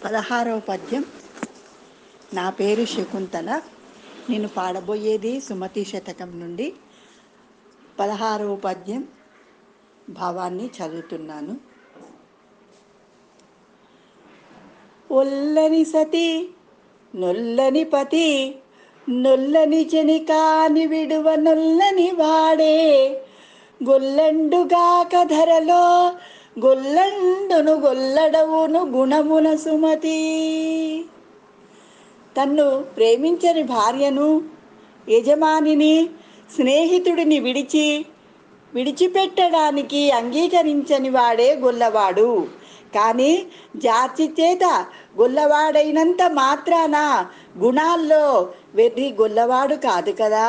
పదహారవ పద్యం నా పేరు శకుంతల నేను పాడబోయేది సుమతి శతకం నుండి పదహారవ పద్యం భావాన్ని చదువుతున్నాను ఒల్లని సతి నొల్లని పతి నొల్లని చెనికాని విడువ నొల్లని వాడే గొల్లండుగాక ధరలో గొల్లండును గొల్లడవును గుణమున సుమతి తన్ను ప్రేమించని భార్యను యజమానిని స్నేహితుడిని విడిచి విడిచిపెట్టడానికి అంగీకరించని వాడే గొల్లవాడు కానీ జాతి చేత గొల్లవాడైనంత మాత్రాన గుణాల్లో వెర్రి గొల్లవాడు కాదు కదా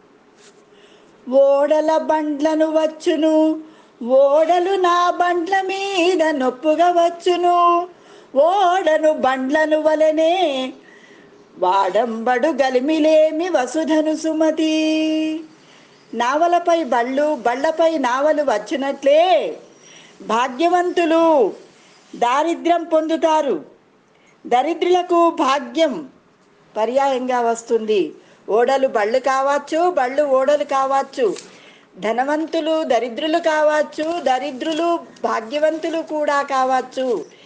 ఓడల బండ్లను వచ్చును ఓడలు నా బండ్ల మీద నొప్పుగా వచ్చును ఓడను బండ్లను వలనే వాడంబడు గలిమిలేమి వసుధను సుమతి నావలపై బళ్ళు బళ్ళపై నావలు వచ్చినట్లే భాగ్యవంతులు దారిద్ర్యం పొందుతారు దరిద్రులకు భాగ్యం పర్యాయంగా వస్తుంది ఓడలు బళ్ళు కావచ్చు బళ్ళు ఓడలు కావచ్చు ధనవంతులు దరిద్రులు కావచ్చు దరిద్రులు భాగ్యవంతులు కూడా కావచ్చు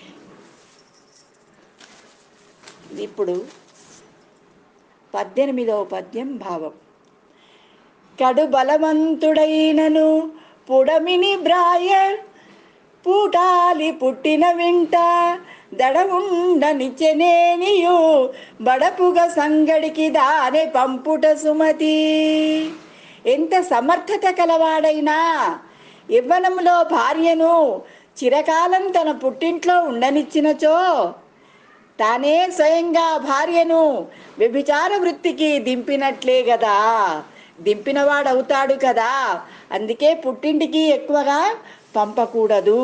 ఇప్పుడు పద్దెనిమిదవ పద్యం భావం కడు బలవంతుడైనను పుడమిని బ్రాయ పూటాలి పుట్టిన వింట దడవుండనిచెనేనియు బడపుగ సంగడికి దాని పంపుట సుమతి ఎంత సమర్థత కలవాడైనా యవ్వనంలో భార్యను చిరకాలం తన పుట్టింట్లో ఉండనిచ్చినచో తానే స్వయంగా భార్యను వ్యభిచార వృత్తికి దింపినట్లే కదా దింపినవాడవుతాడు కదా అందుకే పుట్టింటికి ఎక్కువగా పంపకూడదు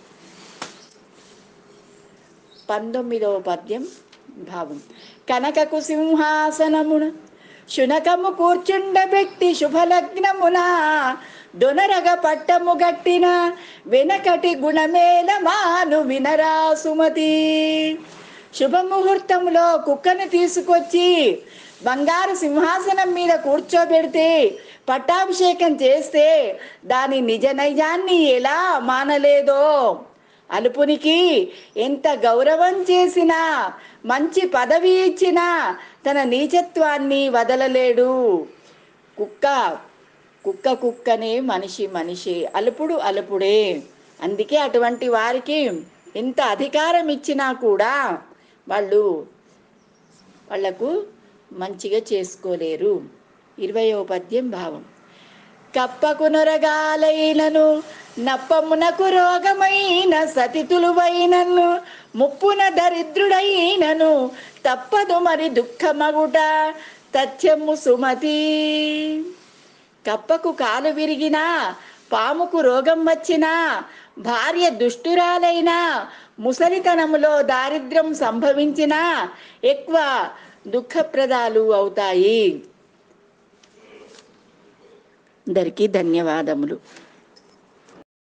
పంతొమ్మిదవ పద్యం భావం కనకకు సింహాసనమున శునకము కూర్చుండబెట్టి శుభలగ్నమున దొనరగ పట్టము గట్టిన వెనకటి గుణమేల మాను వినరా సుమతి శుభముహూర్తంలో కుక్కను తీసుకొచ్చి బంగారు సింహాసనం మీద కూర్చోబెడితే పట్టాభిషేకం చేస్తే దాని నిజ నైజాన్ని ఎలా మానలేదో అలుపునికి ఎంత గౌరవం చేసినా మంచి పదవి ఇచ్చినా తన నీచత్వాన్ని వదలలేడు కుక్క కుక్క కుక్కనే మనిషి మనిషి అలుపుడు అలుపుడే అందుకే అటువంటి వారికి ఎంత అధికారం ఇచ్చినా కూడా వాళ్ళు వాళ్లకు మంచిగా చేసుకోలేరు ఇరవయో పద్యం భావం కప్పకు నొరగాలైనను నప్పమునకు రోగమైన సతితులువైనను ముప్పున దరిద్రుడైనను తప్పదు మరి దుఃఖమగుట తథ్యము సుమతి కప్పకు కాలు విరిగినా పాముకు రోగం వచ్చినా భార్య దుష్టురాలైనా ముసలితనములో దారిద్ర్యం సంభవించినా ఎక్కువ దుఃఖప్రదాలు అవుతాయి అందరికీ ధన్యవాదములు